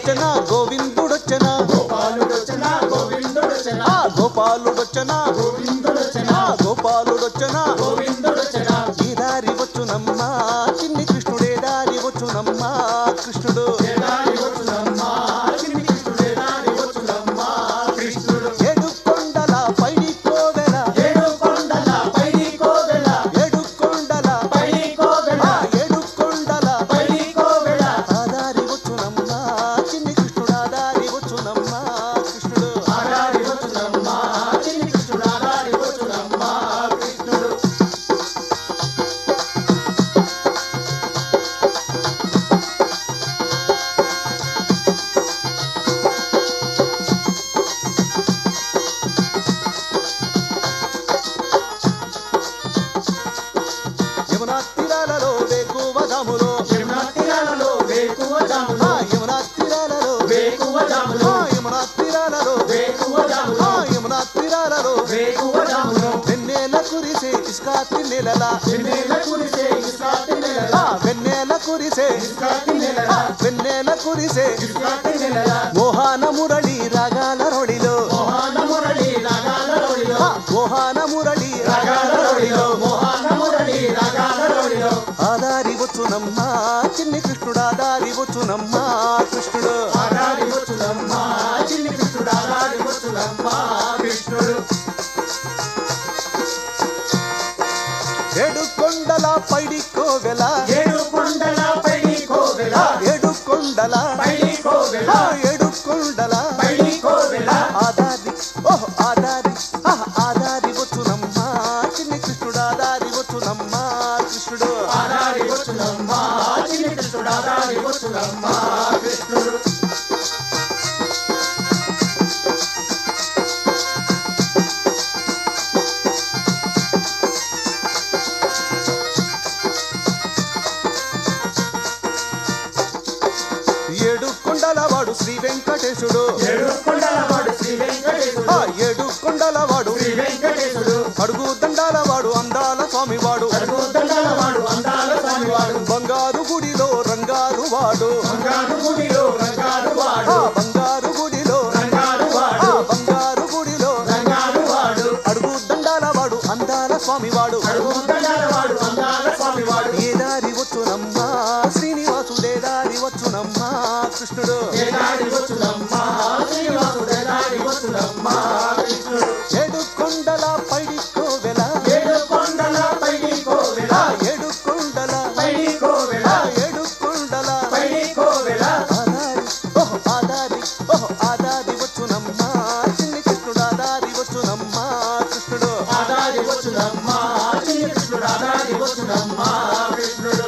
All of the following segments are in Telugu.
గోపాలుడొచ్చనా గోవిందుడొచ్చనా గోపాలుడొచ్చనా గోవిందుడొచ్చనా ఆ గోపాలుడొచ్చనా గోవిందుడొచ్చనా ఆ గోపాలుడొచ్చనా గోవిందుడొచ్చనా ఈ దారి వచ్చునమ్మా చిన్ని కృష్ణుడే దారి వచ్చునమ్మా కృష్ణుడు ఎడారి వచ్చునమ్మా చిన్ని కృష్ణుడు ఎడారి వచ్చునమ్మా కృష్ణుడు ఏడు కొండల పైడి కోవెల ఏడు కొండల పైడి కోవెల ఏడు కొండల పైడి కోవెల ఆ ఏడు కొండల పైడి కోవెల ఆ దారి వచ్చునమ్మా చిన్ని కృష్ణుడు ఆ దారి వచ్చునమ్మా కృష్ణుడు ఆడారి వచ్చునమ్మా చిన్ని కృష్ణుడు ఆడారి వచ్చునమ్మా కృష్ణుడు యమునా తీరాలలో వేకువదాములో యమునా తీరాలలో వేకువ ఆ జాములో యమునా తీరాలలో వేకువ జాములో ఆ యమునా తీరాలలో వేకువ జాములో ఆ యమునా తీరాలలో వేకువ జాములో వెన్నెల కురిసే ఇస్కాతి నెలలా వెన్నెల కురిసే ఇస్కాతి నెలల ఆ వెన్నెల కురిసే ఇస్కాతి నెలల ఆ వెన్నెల కురిసే ఇస్కాతి నెలల మోహాన మురళి రాగాల రొడిలో మోహన మురళి రాగాల రోడిలో ఆ మోహాన మురళి రాగాల రోడిలో మోహన మురళి రాగాల రోడిలో ఆదారి వచ్చునమ్మా చిన్ని కృష్ణుడు ఆదారి వచ్చునమ్మా కృష్ణుడు ఆడారి వచ్చునమ్మా చిన్ని కృష్ణుడు ఆడారి వచ్చునమ్మా కృష్ణుడు ఏడు కొండల పైడి కోవెల ఏడు కొండల పైడి కోవెల ఆ ఏడు కొండల పైడి కోవెల ఆ ఏడు కొండల పైడి కోవెల ఆదారి ఓహ్ ఆదారి ఆహ్ ఆదారి వచ్చునమ్మా చిన్ని కృష్ణుడు ఆదారి వచ్చునమ్మా కృష్ణుడు ఆడారి వచ్చునమ్మా చిన్ని కృష్ణుడు ఆడారి వచ్చునమ్మా కృష్ణుడు ఏడు కొండల వాడు శ్రీ వెంకటేశుడు ఏడు కొండల వాడు శ్రీ ఆ వెంకటేశుడు ఏడు కొండల వాడు శ్రీ వెంకటేశుడు అడుగు దండాల వాడు అందాల స్వామి వాడు అడుగు దండాల వాడు అందాల స్వామి వాడు బంగారు గుడిలో రంగారు వాడు బంగారు గుడిలో రంగారు ఆ వాడు బంగారు గుడిలో రంగారు ఆ వాడు బంగారు గుడిలో రంగారు వాడు అడుగు దండాల వాడు అందాల స్వామి వాడు అడుగు దండాల వాడు అందాల స్వామి వాడు ఏ దారి వచ్చునమ్మా శ్రీనివాసుడే దారి వచ్చునమ్మా కృష్ణుడు ఏడారి వచ్చునమ్మా శ్రీనివాసుడు ఏడారి వచ్చునమ్మా కృష్ణుడు ఏడు కొండల పైడి కోవెల ఏడు కొండల పైడి కోవెల ఆ ఏడు కొండల పైడి కోవెల ఆ ఏడు కొండల పైడి కోవెల ఆదారి ఓహ్ ఆదారి ఓహ్ ఆదారి వచ్చునమ్మా చిన్ని కృష్ణుడు ఆదారి వచ్చునమ్మా కృష్ణుడు ఆదారి వచ్చునమ్మా చిన్ని కృష్ణుడు ఆదారి వచ్చునమ్మా కృష్ణుడు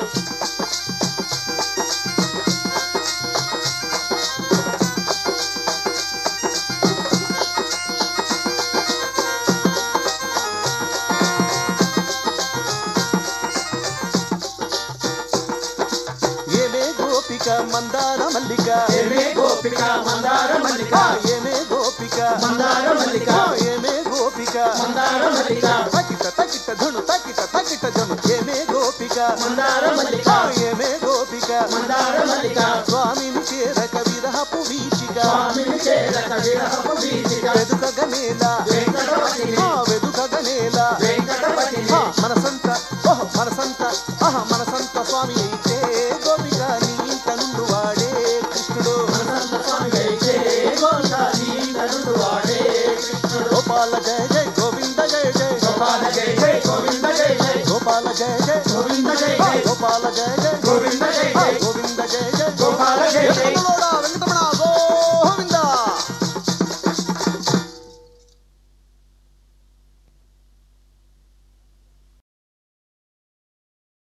ఏమే గోపిక మందార మల్లిక ఏమే గోపిక మందార మల్లిక ఆ ఏమే గోపిక మందార మల్లిక ఆ ఏమే గోపిక మందార మల్లిక తకిట తకిట ధను తకిట తకిట ధను ఏమే గోపిక మందార మల్లిక ఆ ఏమే గోపిక మందార మల్లిక స్వామిని చేరక విరహపు వీచిక స్వామిని చేరక విరహపు వీచిక వెదుకగనేల వెంకటపతిని ఆ వెదుకగనేల వెంకటపతిని ఆ మనసంత ఓహ్ మనసంత ఆహ మనసంత స్వామి అయితే గోపిక నీ ఇంట నుండు వాడే కృష్ణుడు మనసంత స్వామి అయితే గోవింద నీందనుడు వాడే కృష్ణుడు గోపాల జయ జయ గోవింద జయ జయ గోపాల జయ జయ గోవింద జయ జయ గోపాల జయ జయ గోవింద జయ ఆ జయ గోపాల జయ జయ గోవింద జయ ఆ జయ